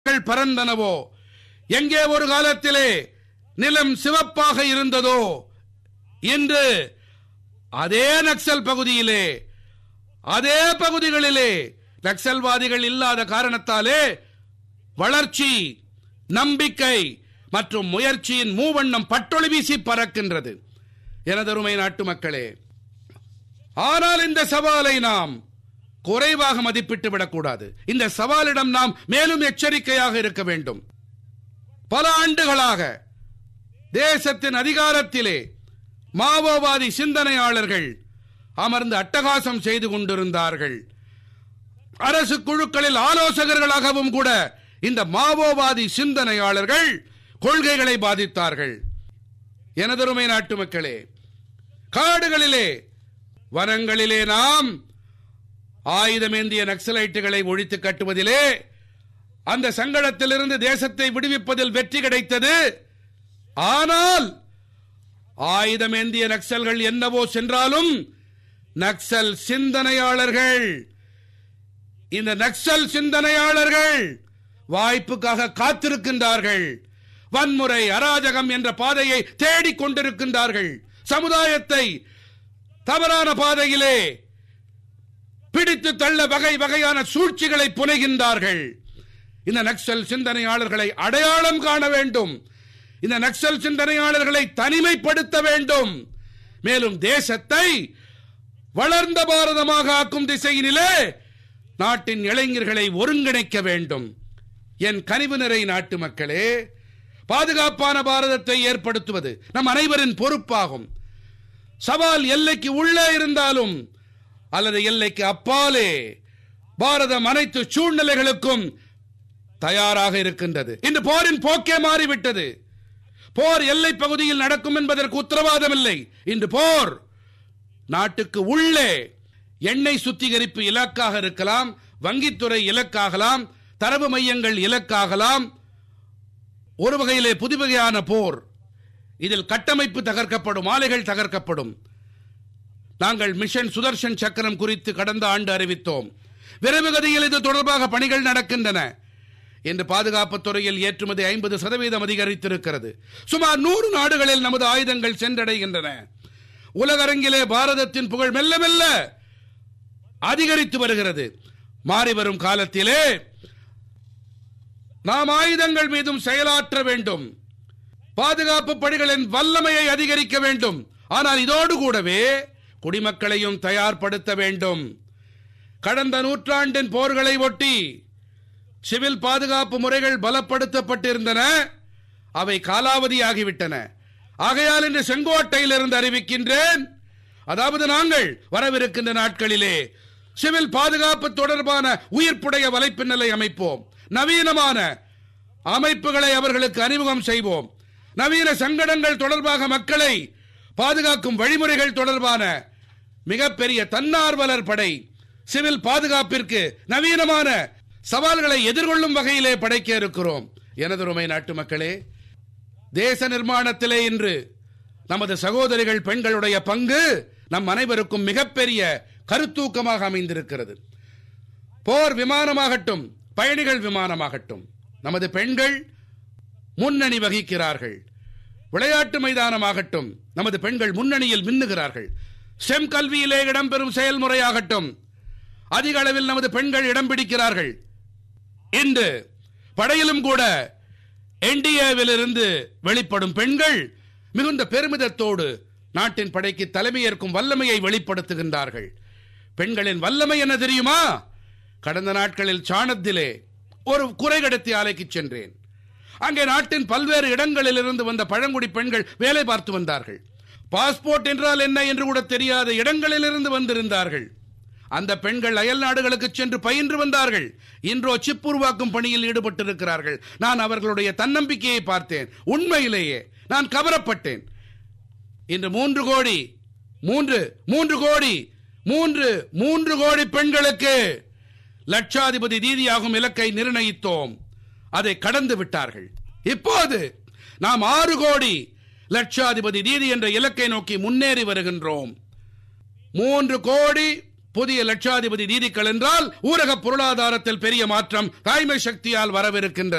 பறவைகள் பறந்தனவோ எங்கே ஒரு காலத்திலே நிலம் சிவப்பாக இருந்ததோ இன்று அதே நக்சல் பகுதியிலே அதே பகுதிகளிலே நக்சல்வாதிகள் இல்லாத காரணத்தாலே வளர்ச்சி நம்பிக்கை மற்றும் முயற்சியின் மூவண்ணம் பட்டொளி வீசி பறக்கின்றது எனதருமை நாட்டு மக்களே ஆனால் இந்த சவாலை நாம் குறைவாக மதிப்பிட்டு விடக்கூடாது இந்த சவாலிடம் நாம் மேலும் எச்சரிக்கையாக இருக்க வேண்டும் பல ஆண்டுகளாக தேசத்தின் அதிகாரத்திலே மாவோவாதி சிந்தனையாளர்கள் அமர்ந்து அட்டகாசம் செய்து கொண்டிருந்தார்கள் அரசு குழுக்களில் ஆலோசகர்களாகவும் கூட இந்த மாவோவாதி சிந்தனையாளர்கள் கொள்கைகளை பாதித்தார்கள் எனதருமை நாட்டு மக்களே காடுகளிலே வனங்களிலே நாம் ஆயுதமேந்திய நக்சலைட்டுகளை ஒழித்து கட்டுவதிலே அந்த சங்கடத்திலிருந்து தேசத்தை விடுவிப்பதில் வெற்றி கிடைத்தது ஆனால் ஆயுதமேந்திய நக்சல்கள் என்னவோ சென்றாலும் நக்சல் சிந்தனையாளர்கள் இந்த நக்சல் சிந்தனையாளர்கள் வாய்ப்புக்காக காத்திருக்கின்றார்கள் வன்முறை அராஜகம் என்ற பாதையை தேடிக் கொண்டிருக்கின்றார்கள் சமுதாயத்தை தவறான பாதையிலே பிடித்து தள்ள வகை வகையான சூழ்ச்சிகளை புனைகின்றார்கள் இந்த நக்சல் சிந்தனையாளர்களை அடையாளம் காண வேண்டும் இந்த நக்சல் சிந்தனையாளர்களை தனிமைப்படுத்த வேண்டும் மேலும் தேசத்தை வளர்ந்த பாரதமாக ஆக்கும் திசையினிலே நாட்டின் இளைஞர்களை ஒருங்கிணைக்க வேண்டும் என் கனிவு நிறை நாட்டு மக்களே பாதுகாப்பான பாரதத்தை ஏற்படுத்துவது நம் அனைவரின் பொறுப்பாகும் சவால் எல்லைக்கு உள்ளே இருந்தாலும் அல்லது எல்லைக்கு அப்பாலே பாரதம் அனைத்து சூழ்நிலைகளுக்கும் தயாராக இருக்கின்றது இன்று போரின் போக்கே மாறிவிட்டது போர் எல்லை பகுதியில் நடக்கும் என்பதற்கு உத்தரவாதம் இல்லை இன்று போர் நாட்டுக்கு உள்ளே எண்ணெய் சுத்திகரிப்பு இலக்காக இருக்கலாம் வங்கித்துறை இலக்காகலாம் தரவு மையங்கள் இலக்காகலாம் ஒரு வகையிலே புது வகையான போர் இதில் கட்டமைப்பு தகர்க்கப்படும் ஆலைகள் தகர்க்கப்படும் நாங்கள் மிஷன் சுதர்ஷன் சக்கரம் குறித்து கடந்த ஆண்டு அறிவித்தோம் விரைவுகதியில் இது தொடர்பாக பணிகள் நடக்கின்றன என்று பாதுகாப்புத் துறையில் ஏற்றுமதி ஐம்பது சதவீதம் அதிகரித்திருக்கிறது சுமார் நூறு நாடுகளில் நமது ஆயுதங்கள் சென்றடைகின்றன உலகரங்கிலே பாரதத்தின் புகழ் மெல்ல மெல்ல அதிகரித்து வருகிறது மாறி வரும் காலத்திலே நாம் ஆயுதங்கள் மீதும் செயலாற்ற வேண்டும் பாதுகாப்பு பணிகளின் வல்லமையை அதிகரிக்க வேண்டும் ஆனால் இதோடு கூடவே குடிமக்களையும் தயார்படுத்த வேண்டும் கடந்த நூற்றாண்டின் போர்களை ஒட்டி சிவில் பாதுகாப்பு முறைகள் பலப்படுத்தப்பட்டிருந்தன அவை காலாவதியாகிவிட்டன ஆகையால் இன்று செங்கோட்டையிலிருந்து அறிவிக்கின்றேன் அதாவது நாங்கள் வரவிருக்கின்ற நாட்களிலே சிவில் பாதுகாப்பு தொடர்பான உயிர்ப்புடைய வலைப்பின்னலை அமைப்போம் நவீனமான அமைப்புகளை அவர்களுக்கு அறிமுகம் செய்வோம் நவீன சங்கடங்கள் தொடர்பாக மக்களை பாதுகாக்கும் வழிமுறைகள் தொடர்பான மிகப்பெரிய தன்னார்வலர் படை சிவில் பாதுகாப்பிற்கு நவீனமான சவால்களை எதிர்கொள்ளும் வகையிலே படைக்க இருக்கிறோம் எனதருமை நாட்டு மக்களே தேச நிர்மாணத்திலே இன்று நமது சகோதரிகள் பெண்களுடைய பங்கு நம் அனைவருக்கும் மிகப்பெரிய கருத்தூக்கமாக அமைந்திருக்கிறது போர் விமானமாகட்டும் பயணிகள் விமானமாகட்டும் நமது பெண்கள் முன்னணி வகிக்கிறார்கள் விளையாட்டு மைதானமாகட்டும் நமது பெண்கள் முன்னணியில் மின்னுகிறார்கள் செம் கல்வியிலே இடம்பெறும் செயல்முறையாகட்டும் அதிக அளவில் நமது பெண்கள் இடம் பிடிக்கிறார்கள் இன்று படையிலும் கூட என்டிஏவில் இருந்து வெளிப்படும் பெண்கள் மிகுந்த பெருமிதத்தோடு நாட்டின் படைக்கு தலைமையேற்கும் வல்லமையை வெளிப்படுத்துகின்றார்கள் பெண்களின் வல்லமை என்ன தெரியுமா கடந்த நாட்களில் சாணத்திலே ஒரு குறைகடத்தி ஆலைக்கு சென்றேன் அங்கே நாட்டின் பல்வேறு இடங்களில் இருந்து வந்த பழங்குடி பெண்கள் வேலை பார்த்து வந்தார்கள் பாஸ்போர்ட் என்றால் என்ன என்று கூட தெரியாத இடங்களில் இருந்து வந்திருந்தார்கள் அந்த பெண்கள் அயல் நாடுகளுக்கு சென்று பயின்று வந்தார்கள் இன்றோ சிப் உருவாக்கும் பணியில் ஈடுபட்டிருக்கிறார்கள் நான் அவர்களுடைய தன்னம்பிக்கையை பார்த்தேன் உண்மையிலேயே நான் கவரப்பட்டேன் இன்று மூன்று கோடி மூன்று மூன்று கோடி மூன்று மூன்று கோடி பெண்களுக்கு லட்சாதிபதி தீதியாகும் இலக்கை நிர்ணயித்தோம் அதை கடந்து விட்டார்கள் இப்போது நாம் ஆறு கோடி லட்சாதிபதி தீதி என்ற இலக்கை நோக்கி முன்னேறி வருகின்றோம் மூன்று கோடி புதிய லட்சாதிபதி நீதிக்கள் என்றால் ஊரக பொருளாதாரத்தில் பெரிய மாற்றம் தாய்மை சக்தியால் வரவிருக்கின்றது